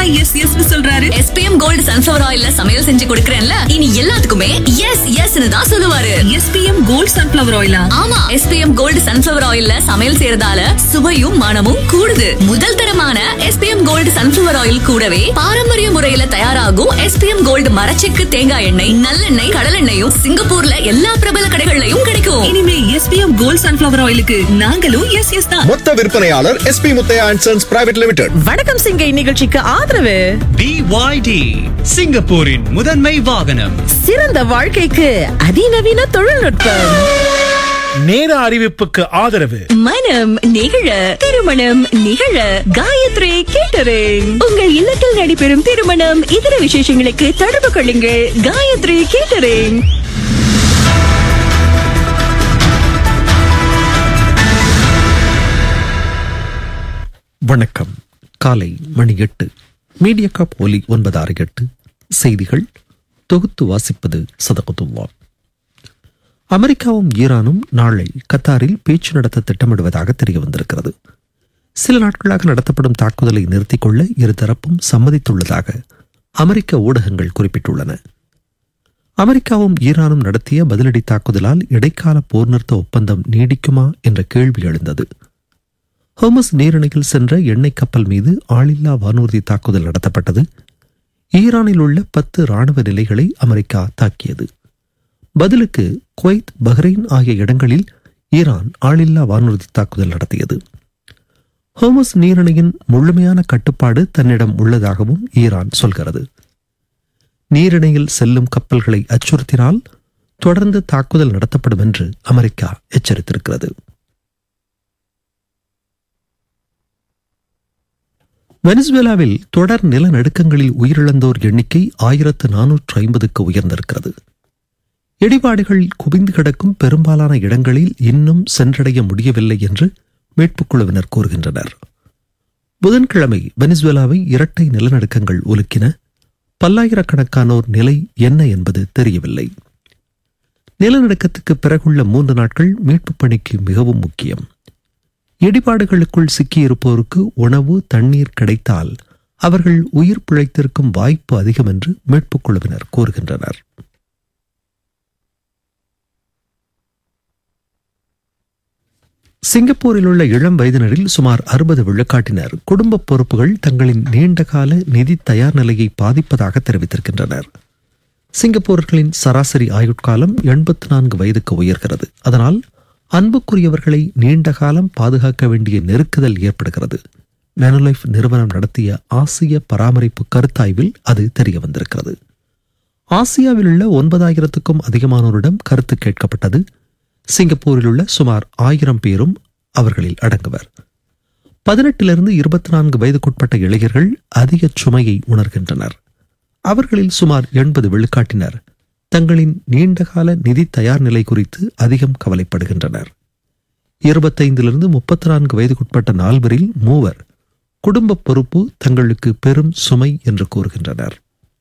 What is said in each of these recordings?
S yes சொல்றாரு SPM gold sunflower ஆயில்ல சமையல் செஞ்சு கொடுக்கறேன்ல இனி எல்லாத்துக்குமே எஸ் எஸ் தான் சொல்லுவாரு எஸ்பிஎம் கோல்ட் சன்ஃபிளவர் ஆயிலா ஆமா எஸ்பிஎம் கோல்டு சன்ஃபிளவர் ஆயில்ல சமையல் செய்யறதால சுவையும் மனமும் கூடுது முதல் தரமான எஸ்பிஎம் கோல்டு சன்ஃபிளவர் ஆயில் கூடவே பாரம்பரிய முறையில தயாராகும் எஸ்பிஎம் கோல்டு மரச்செக்கு தேங்காய் எண்ணெய் நல்லெண்ணெய் கடலெண்ணெயும் சிங்கப்பூர்ல எல்லா பிரபல கடைகள்லயும் கிடைக்கும் இனிமே எஸ்பிஎம் கோல்ட் சன்ஃபிளவர் ஆயிலுக்கு நாங்களும் எஸ் எஸ் தான் மொத்த விற்பனையாளர் SP Muthiah and sons private limited வணக்கம் சிங்கை நிகழ்ச்சிக்கு ஆதரவு BYD சிங்கப்பூரின் முதன்மை வாகனம் சிறந்த வாழ்க்கைக்கு அதிநவீன தொழில்நுட்பம் நேர அறிவிப்புக்கு ஆதரவு மனம் நிகழ திருமணம் நிகழ காயத்ரி கேட்டரிங் உங்கள் இல்லத்தில் நடைபெறும் திருமணம் இதர விசேஷங்களுக்கு தொடர்பு கொள்ளுங்கள் காயத்ரி கேட்டரிங் வணக்கம் காலை மணி எட்டு மீடியா காப் ஒலி ஒன்பது ஆறு எட்டு செய்திகள் தொகுத்து வாசிப்பது சதகுத்துவா அமெரிக்காவும் ஈரானும் நாளை கத்தாரில் பேச்சு நடத்த திட்டமிடுவதாக தெரிய வந்திருக்கிறது சில நாட்களாக நடத்தப்படும் தாக்குதலை நிறுத்திக் கொள்ள இருதரப்பும் சம்மதித்துள்ளதாக அமெரிக்க ஊடகங்கள் குறிப்பிட்டுள்ளன அமெரிக்காவும் ஈரானும் நடத்திய பதிலடி தாக்குதலால் இடைக்கால போர் நிறுத்த ஒப்பந்தம் நீடிக்குமா என்ற கேள்வி எழுந்தது ஹோமஸ் நீரிணையில் சென்ற எண்ணெய் கப்பல் மீது ஆளில்லா வானூர்தி தாக்குதல் நடத்தப்பட்டது ஈரானில் உள்ள பத்து ராணுவ நிலைகளை அமெரிக்கா தாக்கியது பதிலுக்கு குவைத் பஹ்ரைன் ஆகிய இடங்களில் ஈரான் ஆளில்லா வானூர்தி தாக்குதல் நடத்தியது ஹோமஸ் நீரிணையின் முழுமையான கட்டுப்பாடு தன்னிடம் உள்ளதாகவும் ஈரான் சொல்கிறது நீரிணையில் செல்லும் கப்பல்களை அச்சுறுத்தினால் தொடர்ந்து தாக்குதல் நடத்தப்படும் என்று அமெரிக்கா எச்சரித்திருக்கிறது வெனிசுவேலாவில் தொடர் நிலநடுக்கங்களில் உயிரிழந்தோர் எண்ணிக்கை ஆயிரத்து நானூற்று ஐம்பதுக்கு உயர்ந்திருக்கிறது இடிபாடுகள் குவிந்து கிடக்கும் பெரும்பாலான இடங்களில் இன்னும் சென்றடைய முடியவில்லை என்று மீட்புக் குழுவினர் கூறுகின்றனர் புதன்கிழமை வெனிசுவேலாவை இரட்டை நிலநடுக்கங்கள் உலுக்கின பல்லாயிரக்கணக்கானோர் நிலை என்ன என்பது தெரியவில்லை நிலநடுக்கத்துக்கு பிறகுள்ள மூன்று நாட்கள் மீட்புப் பணிக்கு மிகவும் முக்கியம் இடிபாடுகளுக்குள் சிக்கியிருப்போருக்கு உணவு தண்ணீர் கிடைத்தால் அவர்கள் உயிர் பிழைத்திருக்கும் வாய்ப்பு அதிகம் என்று மீட்புக் குழுவினர் கூறுகின்றனர் சிங்கப்பூரில் உள்ள இளம் வயதினரில் சுமார் அறுபது விழுக்காட்டினர் குடும்ப பொறுப்புகள் தங்களின் நீண்டகால நிதி தயார் நிலையை பாதிப்பதாக தெரிவித்திருக்கின்றனர் சிங்கப்பூரர்களின் சராசரி ஆயுட்காலம் எண்பத்தி நான்கு வயதுக்கு உயர்கிறது அதனால் அன்புக்குரியவர்களை நீண்ட காலம் பாதுகாக்க வேண்டிய நெருக்குதல் ஏற்படுகிறது மேனுலைஃப் நிறுவனம் நடத்திய ஆசிய பராமரிப்பு கருத்தாய்வில் அது தெரிய வந்திருக்கிறது ஆசியாவில் உள்ள ஒன்பதாயிரத்துக்கும் அதிகமானோரிடம் கருத்து கேட்கப்பட்டது சிங்கப்பூரில் உள்ள சுமார் ஆயிரம் பேரும் அவர்களில் அடங்குவர் பதினெட்டிலிருந்து இருபத்தி நான்கு வயதுக்குட்பட்ட இளைஞர்கள் அதிக சுமையை உணர்கின்றனர் அவர்களில் சுமார் எண்பது விழுக்காட்டினர் தங்களின் நீண்டகால நிதி தயார் நிலை குறித்து அதிகம் கவலைப்படுகின்றனர் இருபத்தைந்திலிருந்து முப்பத்தி நான்கு வயதுக்குட்பட்ட நால்வரில் மூவர் குடும்ப பொறுப்பு தங்களுக்கு பெரும் சுமை என்று கூறுகின்றனர்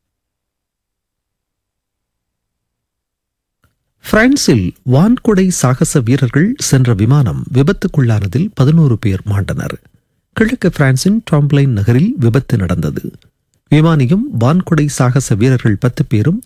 பிரான்சில் வான்குடை சாகச வீரர்கள் சென்ற விமானம் விபத்துக்குள்ளானதில் பதினோரு பேர் மாண்டனர் கிழக்கு பிரான்சின் டாம்ப்ளைன் நகரில் விபத்து நடந்தது விமானியும் வான்குடை சாகச வீரர்கள் பத்து பேரும்